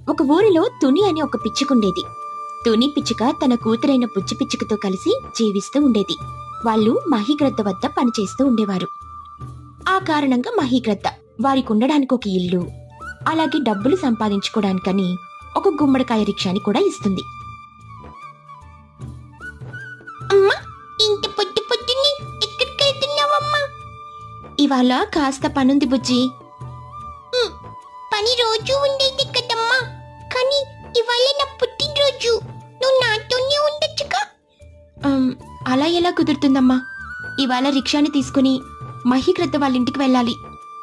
ఒక ఊరిలో తుని అని ఒక పిచ్చుకుండేది తుని పిచ్చుక తన కూతురైన పుచ్చి పిచ్చుకతో కలిసి జీవిస్తూ ఉండేది వాళ్ళు మహిగ్రద్ద వద్ద పనిచేస్తూ ఉండేవారు ఆ కారణంగా మహిగ్రద్ద వారికి ఉండడానికి ఒక ఇల్లు అలాగే డబ్బులు సంపాదించుకోవడానికని ఒక గుమ్మడికాయ రిక్షాని కూడా ఇస్తుంది అమ్మా ఇంత పొద్దు పొద్దున్నే ఎక్కడికి వెళ్తున్నావమ్మా ఇవాళ కాస్త పనుంది బుజ్జి పని రోజు ఉండేది కదమ్మా కానీ ఇవాళ నా పుట్టినరోజు నువ్వు నాతోనే ఉండొచ్చుగా అలా ఎలా కుదురుతుందమ్మా ఇవాళ రిక్షాని తీసుకుని మహిగ్రద్ద వాళ్ళ ఇంటికి వెళ్ళాలి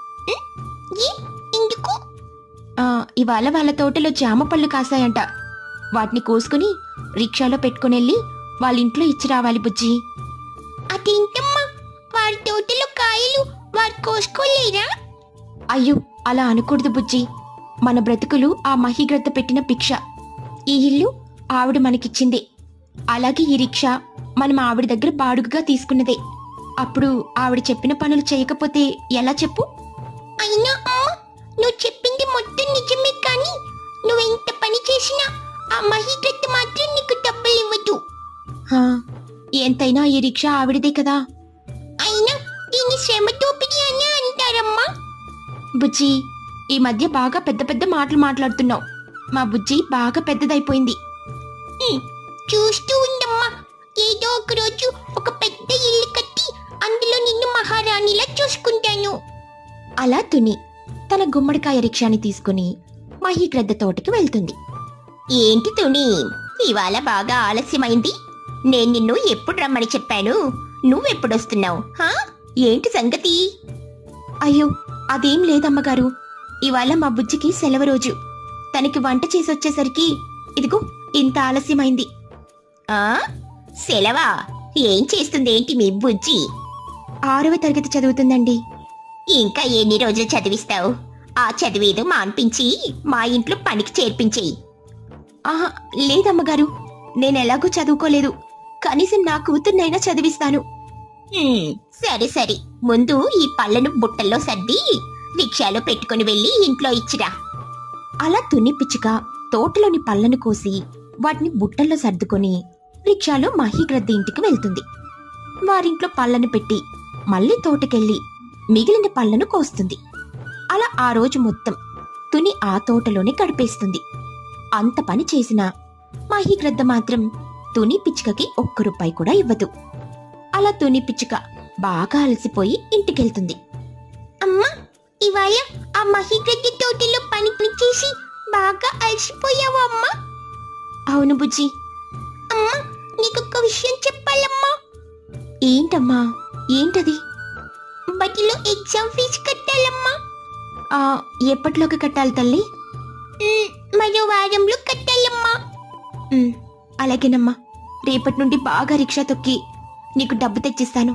ఎందుకు ఇవాళ వాళ్ళ తోటలో జామ పళ్ళు కాసాయంట వాటిని కోసుకుని రిక్షాలో పెట్టుకుని వెళ్ళి వాళ్ళ ఇంట్లో ఇచ్చి రావాలి బుజ్జి అదేంటమ్మా వారి తోటలో కాయలు వారు కోసుకోలేరా అయ్యో అలా అనకూడదు బుజ్జి మన బ్రతుకులు ఆ మహిగ్రద్ద పెట్టిన భిక్ష ఈ ఇల్లు ఆవిడ మనకిచ్చిందే అలాగే ఈ రిక్షా మనం ఆవిడ దగ్గర బాడుగుగా తీసుకున్నదే అప్పుడు ఆవిడ చెప్పిన పనులు చేయకపోతే ఎలా చెప్పు అయినా నువ్వు చెప్పింది మొత్తం నిజమే కానీ నువ్వెంత పని చేసినా ఆ మహిగ్రద్ద మాత్రం నీకు డబ్బులు ఇవ్వదు ఎంతైనా ఈ రిక్షా ఆవిడదే కదా అయినా దీన్ని శ్రమ దోపిడీ అని అంటారమ్మా బుజ్జి ఈ మధ్య బాగా పెద్ద పెద్ద మాటలు మాట్లాడుతున్నావు మా బుజ్జి బాగా పెద్దదైపోయింది చూస్తూ ఉండమ్మా ఏదో ఒక రోజు ఒక పెద్ద ఇల్లు కట్టి అందులో నిన్ను మహారాణిలా చూసుకుంటాను అలా తుని తన గుమ్మడికాయ రిక్షాని తీసుకుని మహిగ్రద్ద తోటకి వెళ్తుంది ఏంటి తుని ఇవాళ బాగా ఆలస్యమైంది నేను నిన్ను ఎప్పుడు రమ్మని చెప్పాను నువ్వెప్పుడొస్తున్నావు హా ఏంటి సంగతి అయ్యో అదేం లేదమ్మగారు ఇవాళ మా బుజ్జికి సెలవు రోజు తనకి వంట చేసి వచ్చేసరికి ఇదిగో ఇంత ఆలస్యమైంది ఆ సెలవా ఏం చేస్తుంది ఏంటి మీ బుజ్జి ఆరవ తరగతి చదువుతుందండి ఇంకా ఎన్ని రోజులు చదివిస్తావు ఆ చదివేదో మాన్పించి మా ఇంట్లో పనికి చేర్పించేయి ఆహా లేదమ్మగారు నేను ఎలాగూ చదువుకోలేదు కనీసం నా కూతుర్నైనా చదివిస్తాను సరే సరే ముందు ఈ పళ్ళను బుట్టల్లో సర్ది రిక్షాలో పెట్టుకుని వెళ్ళి ఇంట్లో ఇచ్చిరా అలా తుని పిచ్చుక తోటలోని పళ్ళను కోసి వాటిని బుట్టల్లో సర్దుకొని రిక్షాలో మహిగ్రద్ద ఇంటికి వెళ్తుంది వారింట్లో పళ్ళను పెట్టి మళ్ళీ తోటకెళ్ళి మిగిలిన పళ్ళను కోస్తుంది అలా ఆ రోజు మొత్తం తుని ఆ తోటలోనే గడిపేస్తుంది అంత పని చేసినా మహిగ్రద్ద మాత్రం తుని పిచ్చుకకి ఒక్క రూపాయి కూడా ఇవ్వదు అలా తుని పిచ్చుక బాగా అలసిపోయి ఇంటికెళ్తుంది అమ్మా ఇవాళ ఆ మహిగ్రద్ద తోటలో పని చేసి బాగా అలసిపోయావు అమ్మా అవును బుజ్జి అమ్మా నీకొక విషయం చెప్పాలమ్మా ఏంటమ్మా ఏంటది బడిలో ఎగ్జామ్ ఫీజు కట్టాలమ్మా ఎప్పటిలోకి కట్టాలి తల్లి మరో వారంలో కట్టాలమ్మా అలాగేనమ్మా రేపటి నుండి బాగా రిక్షా తొక్కి నీకు డబ్బు తెచ్చిస్తాను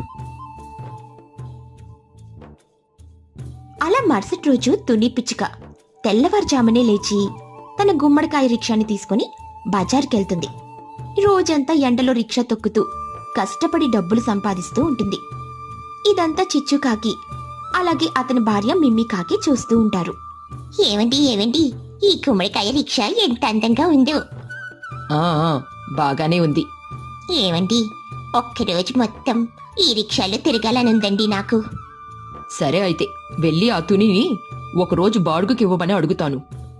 అలా మరుసటి రోజు తుని పిచ్చుక తెల్లవారుజామునే లేచి తన గుమ్మడికాయ రిక్షాని తీసుకుని బజార్కెళ్తుంది రోజంతా ఎండలో రిక్షా తొక్కుతూ కష్టపడి డబ్బులు సంపాదిస్తూ ఉంటుంది ఇదంతా చిచ్చు కాకి అలాగే అతని భార్య మిమ్మి కాకి చూస్తూ ఉంటారు ఏమండి ఏమండి ఈ గుమ్మడికాయ రిక్షా ఎంత అందంగా ఉందో ఆ ఆ, బాగానే ఉంది ఏమండి ఒక్కరోజు మొత్తం ఈ రిక్షాలో తిరగాలనుందండి నాకు సరే అయితే వెళ్ళి ఆ తునిని ఒకరోజు బాడుగుకి ఇవ్వమని అడుగుతాను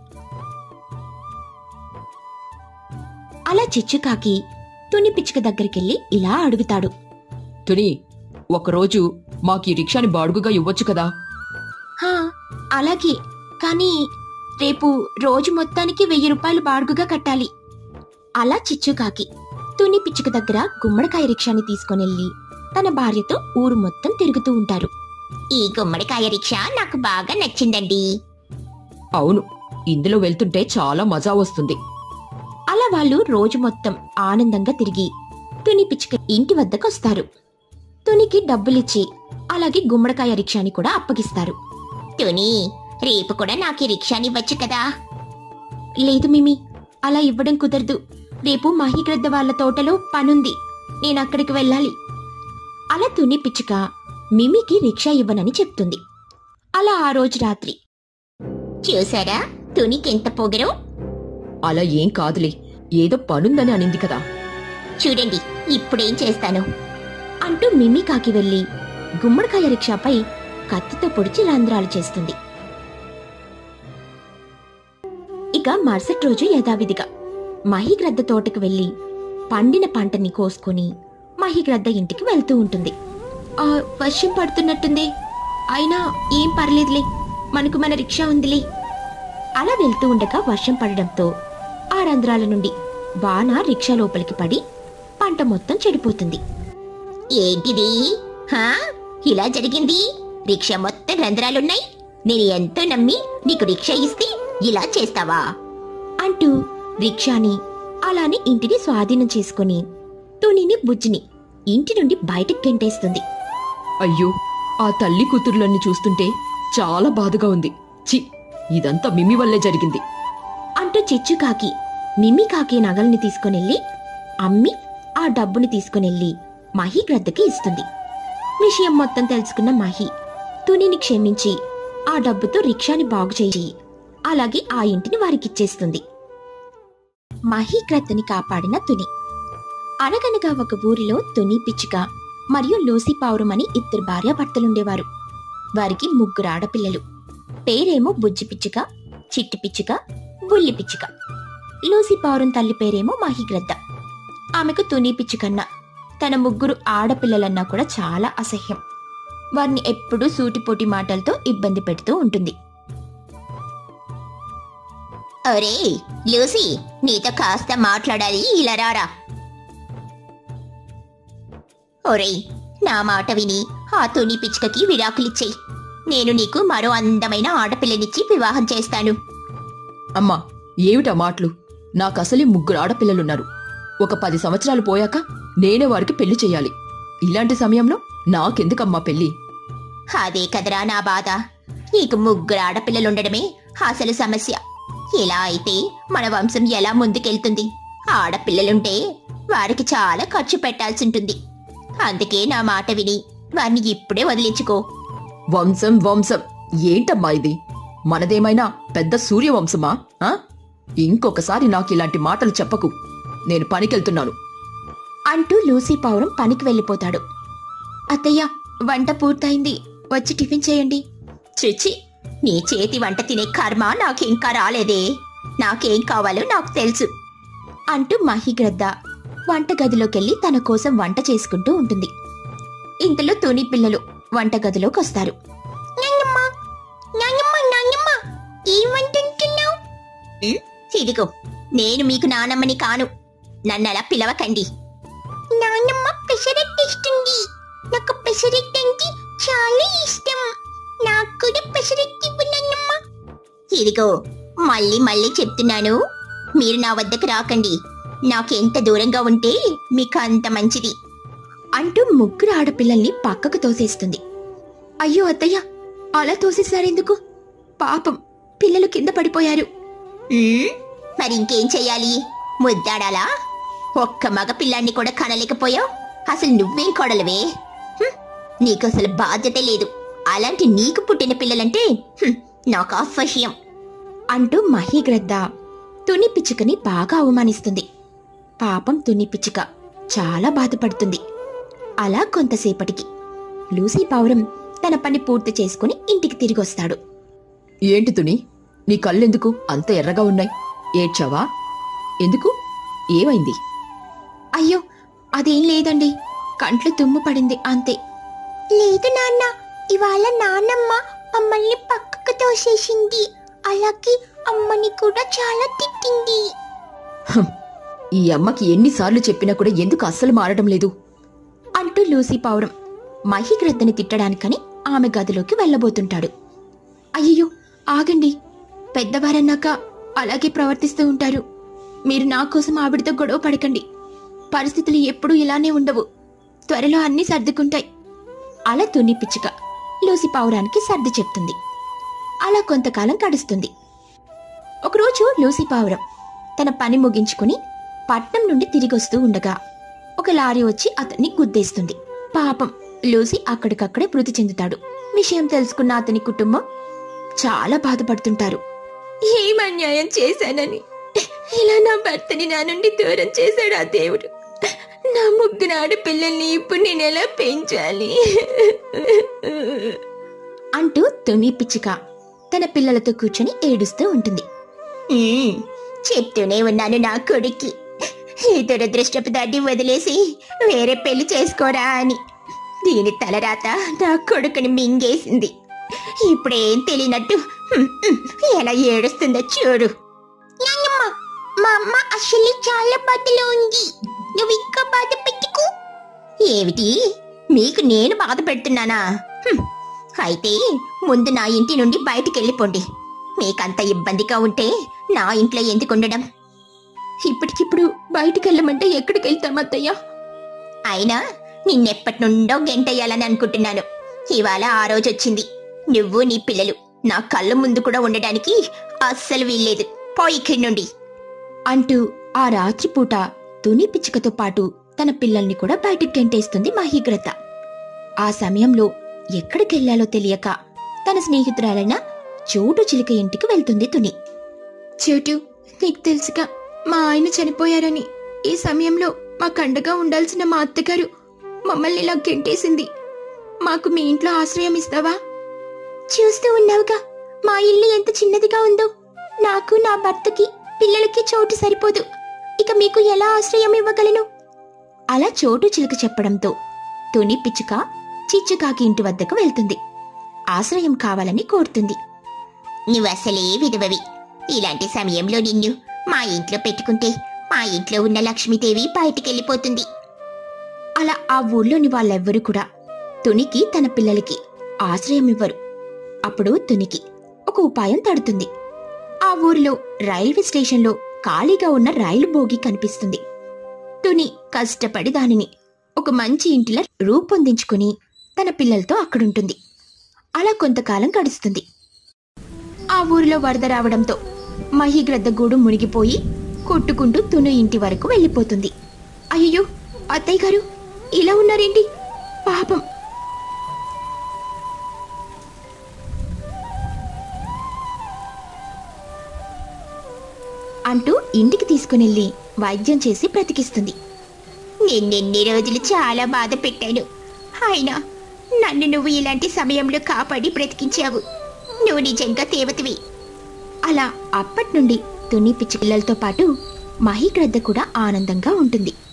అలా చిచ్చుకాకి తుని పిచ్చుక దగ్గరికెళ్ళి ఇలా అడుగుతాడు తుని ఒకరోజు మాకు ఈ రిక్షాని బాడుగుగా ఇవ్వచ్చు కదా హా అలాగే కానీ రేపు రోజు మొత్తానికి వెయ్యి రూపాయలు బాడుగుగా కట్టాలి అలా చిచ్చుకాకి తుని పిచ్చుక దగ్గర గుమ్మడికాయ రిక్షాని తీసుకొనెళ్ళి తన భార్యతో ఊరు మొత్తం తిరుగుతూ ఉంటారు ఈ గుమ్మడికాయ రిక్షా నాకు బాగా నచ్చిందండి అవును ఇందులో వెళ్తుంటే చాలా మజా వస్తుంది అలా వాళ్ళు రోజు మొత్తం ఆనందంగా తిరిగి తుని పిచ్చుక ఇంటి వద్దకు వస్తారు తునికి డబ్బులిచ్చి అలాగే గుమ్మడికాయ రిక్షాని కూడా అప్పగిస్తారు తుని రేపు కూడా నాకు ఈ రిక్షాని ఇవ్వచ్చు కదా లేదు మిమి అలా ఇవ్వడం కుదరదు రేపు మహిగ్రద్ద వాళ్ళ తోటలో పనుంది నేను అక్కడికి వెళ్ళాలి అలా తుని పిచ్చుక మిమికి రిక్షా ఇవ్వనని చెప్తుంది అలా ఆ రోజు రాత్రి చూసారా తునికి ఎంత పొగరు అలా ఏం కాదులే ఏదో పనుందని అనింది కదా చూడండి ఇప్పుడేం చేస్తాను అంటూ మిమికాకి వెళ్లి గుమ్మడికాయ రిక్షాపై కత్తితో పొడిచి రంధ్రాలు చేస్తుంది ఇక మరుసటి రోజు యథావిధిగా మహిగ్రద్ద తోటకు వెళ్లి పండిన పంటని కోసుకొని మహిగ్రద్ద ఇంటికి వెళ్తూ ఉంటుంది ఆ వర్షం పడుతున్నట్టుంది అయినా ఏం పర్లేదులే మనకు మన రిక్షా ఉందిలే అలా వెళ్తూ ఉండగా వర్షం పడడంతో ఆ రంధ్రాల నుండి వాన రిక్షా లోపలికి పడి పంట మొత్తం చెడిపోతుంది ఏంటిది హా ఇలా జరిగింది రిక్షా మొత్తం రంధ్రాలున్నాయి నేను ఎంతో నమ్మి నీకు రిక్షా ఇస్తే ఇలా చేస్తావా అంటూ రిక్షాని అలానే ఇంటిని స్వాధీనం చేసుకుని తునిని బుజ్జిని ఇంటి నుండి బయటకు గెంటేస్తుంది అయ్యో ఆ తల్లి కూతుర్లన్నీ చూస్తుంటే చాలా బాధగా ఉంది చి ఇదంతా మిమ్మి వల్లే జరిగింది అంటూ చిచ్చుకాకి మిమ్మికాకి నగల్ని తీసుకునెళ్ళి అమ్మి ఆ డబ్బుని తీసుకునెళ్ళి మహి గ్రద్దకి ఇస్తుంది విషయం మొత్తం తెలుసుకున్న మహి తునిని క్షమించి ఆ డబ్బుతో రిక్షాని బాగు చేయి అలాగే ఆ ఇంటిని వారికిచ్చేస్తుంది మహి గ్రద్దని కాపాడిన తుని అనగనగా ఒక ఊరిలో తుని పిచ్చుక మరియు లూసి పావురం అని ఇద్దరు భార్యాభర్తలుండేవారు వారికి ముగ్గురు ఆడపిల్లలు పేరేమో బుజ్జి పిచ్చుక చిట్టి పిచ్చుక బుల్లి పిచ్చుక లూసి పావురం తల్లి పేరేమో మహిగ్రద్ద ఆమెకు తుని పిచ్చుకన్నా తన ముగ్గురు ఆడపిల్లలన్నా కూడా చాలా అసహ్యం వారిని ఎప్పుడూ సూటిపోటి మాటలతో ఇబ్బంది పెడుతూ ఉంటుంది అరే లూసి నీతో కాస్త మాట్లాడాలి ఇలా రారా ఒరేయ్ నా మాట విని ఆ తుని పిచ్చుకకి విడాకులిచ్చేయి నేను నీకు మరో అందమైన ఆడపిల్లనిచ్చి వివాహం చేస్తాను అమ్మా ఏమిటా మాటలు నాకసలే ముగ్గురు ఆడపిల్లలున్నారు ఒక పది సంవత్సరాలు పోయాక నేనే వారికి పెళ్లి చెయ్యాలి ఇలాంటి సమయంలో నాకెందుకమ్మా పెళ్లి అదే కదరా నా బాధ నీకు ముగ్గురు ఆడపిల్లలుండడమే అసలు సమస్య ఇలా అయితే మన వంశం ఎలా ముందుకెళ్తుంది ఆడపిల్లలుంటే వారికి చాలా ఖర్చు పెట్టాల్సి ఉంటుంది అందుకే నా మాట విని వారిని ఇప్పుడే వదిలించుకో వంశం వంశం ఏంటమ్మా ఇది మనదేమైనా పెద్ద సూర్యవంశమా ఆ? ఇంకొకసారి నాకు ఇలాంటి మాటలు చెప్పకు నేను పనికెళ్తున్నాను అంటూ లూసీ పావురం పనికి వెళ్ళిపోతాడు అత్తయ్య వంట పూర్తయింది వచ్చి టిఫిన్ చేయండి చిచి నీ చేతి వంట తినే కర్మ నాకింకా రాలేదే నాకేం కావాలో నాకు తెలుసు అంటూ మహిగ్రద్ద వంటగదిలోకెళ్ళి తన కోసం వంట చేసుకుంటూ ఉంటుంది ఇంతలో తుని పిల్లలు వంటగదిలోకి వస్తారు ఇదిగో నేను మీకు నానమ్మని కాను నన్ను అలా పిలవకండి నానమ్మ పెసరట్టు ఇస్తుంది నాకు పెసరట్టు అంటే చాలా ఇష్టం నాకు కూడా పెసరట్టు ఇవ్వు నాన్నమ్మ ఇదిగో మళ్ళీ మళ్ళీ చెప్తున్నాను మీరు నా వద్దకు రాకండి నాకెంత దూరంగా ఉంటే మీకు అంత మంచిది అంటూ ముగ్గురు ఆడపిల్లల్ని పక్కకు తోసేస్తుంది అయ్యో అత్తయ్య అలా తోసేశారెందుకు పాపం పిల్లలు కింద పడిపోయారు మరి ఇంకేం చెయ్యాలి ముద్దాడాలా ఒక్క మగ పిల్లాన్ని కూడా కనలేకపోయావు అసలు నువ్వేం కొడలవే హ్మ్, నీకు అసలు బాధ్యత లేదు అలాంటి నీకు పుట్టిన పిల్లలంటే హ్మ్, నాకు అసహ్యం అంటూ మహిగ్రద్ద తుని పిచ్చుకని బాగా అవమానిస్తుంది పాపం తుని పిచ్చుక చాలా బాధపడుతుంది అలా కొంతసేపటికి లూసీ పావురం తన పని పూర్తి చేసుకుని ఇంటికి తిరిగొస్తాడు ఏంటి తుని నీ కళ్ళెందుకు అంత ఎర్రగా ఉన్నాయి ఏడ్చావా ఎందుకు ఏమైంది అయ్యో అదేం లేదండి కంట్లో తుమ్ము పడింది అంతే లేదు నాన్న ఇవాళ నాన్నమ్మ మమ్మల్ని పక్కకు తోసేసింది అలాగే అమ్మని కూడా చాలా తిట్టింది హం, ఈ అమ్మకి ఎన్నిసార్లు చెప్పినా కూడా ఎందుకు అస్సలు మారడం లేదు అంటూ లూసీ పావురం మహిగ్రద్దని తిట్టడానికని ఆమె గదిలోకి వెళ్ళబోతుంటాడు అయ్యో ఆగండి పెద్దవారన్నాక అలాగే ప్రవర్తిస్తూ ఉంటారు మీరు నా కోసం ఆవిడతో గొడవ పడకండి పరిస్థితులు ఎప్పుడూ ఇలానే ఉండవు త్వరలో అన్నీ సర్దుకుంటాయి అలా తుని పిచ్చుక లూసి పావురానికి సర్ది చెప్తుంది అలా కొంతకాలం గడుస్తుంది ఒకరోజు లూసి పావురం తన పని ముగించుకుని పట్నం నుండి తిరిగొస్తూ ఉండగా ఒక లారీ వచ్చి అతన్ని గుద్దేస్తుంది పాపం లూసి అక్కడికక్కడే మృతి చెందుతాడు విషయం తెలుసుకున్న అతని కుటుంబం చాలా బాధపడుతుంటారు ఏం అన్యాయం చేశానని ఇలా నా భర్తని నా నుండి దూరం చేశాడు ఆ దేవుడు నా ముగ్గురు ఆడపిల్లల్ని ఇప్పుడు నేను ఎలా పెంచాలి అంటూ తుని పిచ్చుక తన పిల్లలతో కూర్చొని ఏడుస్తూ ఉంటుంది చెప్తూనే ఉన్నాను నా కొడుక్కి ఈ దురదృష్టపు దాన్ని వదిలేసి వేరే పెళ్లి చేసుకోరా అని దీని తలరాత నా కొడుకుని మింగేసింది ఇప్పుడేం తెలియనట్టు హ్మ్, హ్మ్, ఎలా ఏడుస్తుందో చూడు మా అమ్మ అసలు చాలా బాధలో ఉంది నువ్వు ఇంకా బాధ పెట్టుకో ఏమిటి మీకు నేను బాధ పెడుతున్నానా హ్మ్, అయితే ముందు నా ఇంటి నుండి బయటికి వెళ్ళిపోండి మీకంత ఇబ్బందిగా ఉంటే నా ఇంట్లో ఎందుకు ఉండడం ఇప్పటికిప్పుడు బయటికి వెళ్ళమంటే ఎక్కడికి వెళ్తాం అత్తయ్య అయినా నిన్నెప్పటి నుండో గెంటయ్యాలని అనుకుంటున్నాను ఇవాళ ఆ రోజు వచ్చింది నువ్వు నీ పిల్లలు నా కళ్ళ ముందు కూడా ఉండడానికి అస్సలు వీల్లేదు పోయి ఇక్కడి నుండి అంటూ ఆ రాత్రిపూట తుని పిచ్చుకతో పాటు తన పిల్లల్ని కూడా బయటికి గెంటేస్తుంది మహీగ్రత ఆ సమయంలో ఎక్కడికెళ్లాలో తెలియక తన స్నేహితురాలైన చోటు చిలుక ఇంటికి వెళ్తుంది తుని చోటు నీకు తెలుసుగా మా ఆయన చనిపోయారని ఈ సమయంలో మా కండగా ఉండాల్సిన మా అత్తగారు మమ్మల్ని ఇలా గెంటేసింది మాకు మీ ఇంట్లో ఆశ్రయం ఇస్తావా చూస్తూ ఉన్నావుగా మా ఇల్లు ఎంత చిన్నదిగా ఉందో నాకు నా భర్తకి పిల్లలకి చోటు సరిపోదు ఇక మీకు ఎలా ఆశ్రయం ఇవ్వగలను అలా చోటు చిలుక చెప్పడంతో తుని పిచ్చుక చిచ్చుకాకి ఇంటి వద్దకు వెళ్తుంది ఆశ్రయం కావాలని కోరుతుంది నువ్వసలే విధవవి ఇలాంటి సమయంలో నిన్ను మా ఇంట్లో పెట్టుకుంటే మా ఇంట్లో ఉన్న లక్ష్మీదేవి బయటికెళ్ళిపోతుంది అలా ఆ ఊళ్ళోని వాళ్ళెవ్వరూ కూడా తునికి తన పిల్లలకి ఆశ్రయం ఇవ్వరు అప్పుడు తునికి ఒక ఉపాయం తడుతుంది ఆ ఊరిలో రైల్వే స్టేషన్లో ఖాళీగా ఉన్న రైలు బోగి కనిపిస్తుంది తుని కష్టపడి దానిని ఒక మంచి ఇంటిలా రూపొందించుకుని తన పిల్లలతో అక్కడుంటుంది అలా కొంతకాలం గడుస్తుంది ఆ ఊరిలో వరద రావడంతో మహిగ్రద్ద గూడు మునిగిపోయి కొట్టుకుంటూ తును ఇంటి వరకు వెళ్ళిపోతుంది అయ్యో అత్తయ్య గారు ఇలా ఉన్నారేంటి పాపం అంటూ ఇంటికి తీసుకునెళ్ళి వైద్యం చేసి బ్రతికిస్తుంది నిన్నెన్ని రోజులు చాలా బాధ పెట్టాను అయినా నన్ను నువ్వు ఇలాంటి సమయంలో కాపాడి బ్రతికించావు నువ్వు నిజంగా దేవతవి అలా అప్పటి నుండి తుని పిచ్చి పిల్లలతో పాటు మహిగ్రద్ద కూడా ఆనందంగా ఉంటుంది